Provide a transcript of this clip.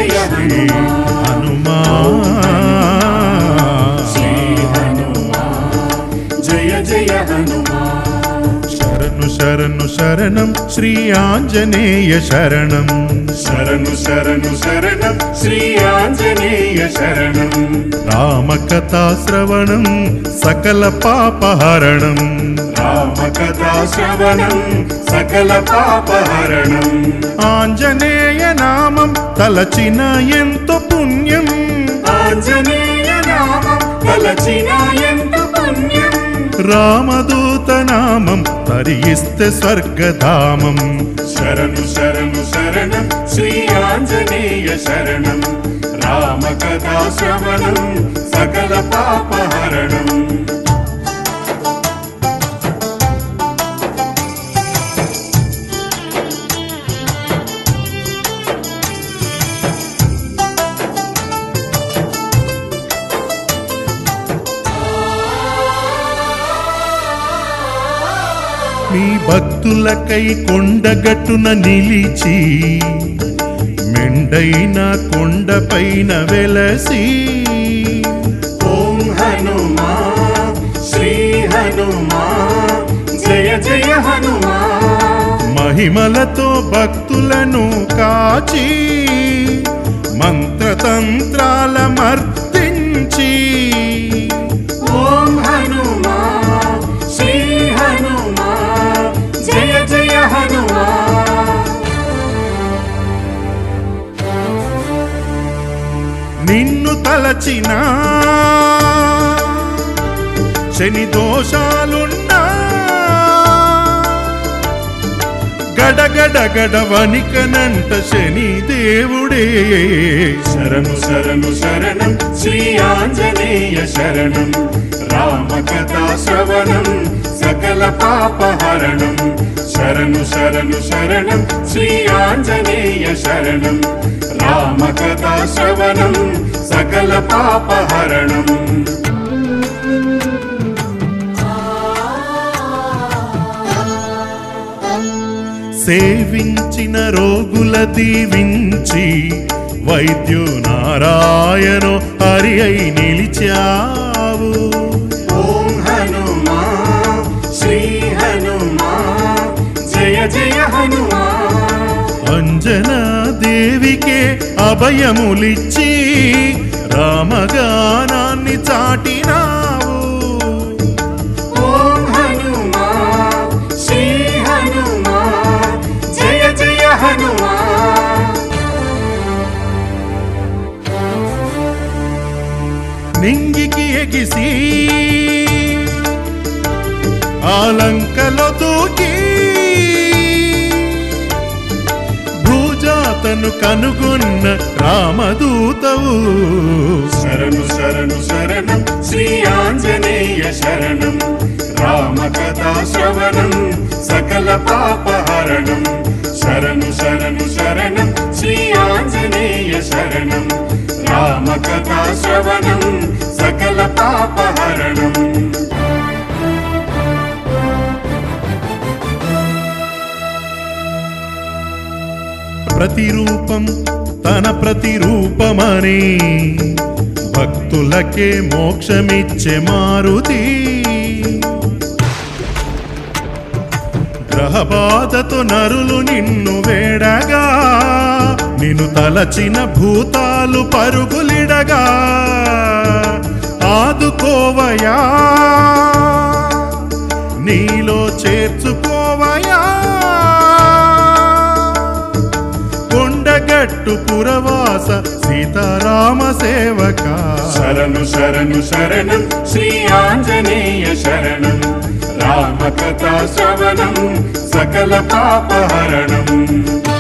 జయ హనుమా శ్రీ హనుమా జయ జయ హనుమా శరణు శరణు శరణం శ్రీ ఆంజనేయ శరణం శరణు శరణు శరణం శ్రీ ఆంజనేయ శరణం రామకథా శ్రవణం సకల పాపహరణం రామకథా శ్రవణం సకల పాపహరణం ఆంజనేయ నామం తలచిన ఎంతో పుణ్యం ఆంజనేయ నామం తలచిన ఎంత పుణ్యం రామదూత నామం తరిగిస్తే స్వర్గధామం శరణు శరణు శరణం శ్రీ ఆంజనేయ శరణం రామకథా శ్రవణం సకల పాపహరణం మీ భక్తులకై కొండగట్టున నిలిచి మెండైన కొండపైన వెలసి ఓం హనుమా శ్రీ హనుమా జయ జయ హనుమా మహిమలతో భక్తులను కాచి మంత్రతంత్రాల మర్తించి ఓం హనుమా శ్రీ హనుమా జయ జయ హనుమా నిన్ను తలచిన శని దోషాలున్నా గడగడ గడవనికనంట శని దేవుడే శరణు శరణు శరణం శ్రీ ఆంజనేయ శరణం రామకథా శ్రవణం సకల పాపహరణం శరణు శరణు శరణం శ్రీ ఆంజనేయ శరణం రామకథా శ్రవణం సకల పాపహరణం సేవించిన రోగుల దీవించి వైద్యు నారాయణో హరి అయి నిలిచావు ఓం హనుమా శ్రీ హనుమా జయ జయ హనుమా అంజనా దేవికే అభయములిచ్చి రామగానాన్ని చాటినావు ఓం హనుమా శ్రీ హనుమా జయ జయ హనుమా నింగికి ఎగిసి ఆలంకలో దూకి భూజాతను కనుగొన్న రామదూతవు శరణు శరణు శరణం శ్రీ ఆంజనేయ శరణం రామకథా శ్రవణం సకల పాపహరణం శరణు శరణు శరణం శ్రీ ఆంజనేయ శరణం రామకథా శ్రవణం సకల పాపహరణం ప్రతిరూపం తన ప్రతిరూపమని భక్తులకే మోక్షమిచ్చే మారుతి గ్రహబాధతో నరులు నిన్ను వేడగా నిన్ను తలచిన భూతాలు పరుగులిడగా ఆదుకోవయా నీలో చేర్చుకోవయా కొండగట్టు పురవాస సీతారామ సేవక శరణు శరణు శరణం శ్రీ ఆంజనేయ శరణం రామకథా శ్రవణం సకల పాపహరణం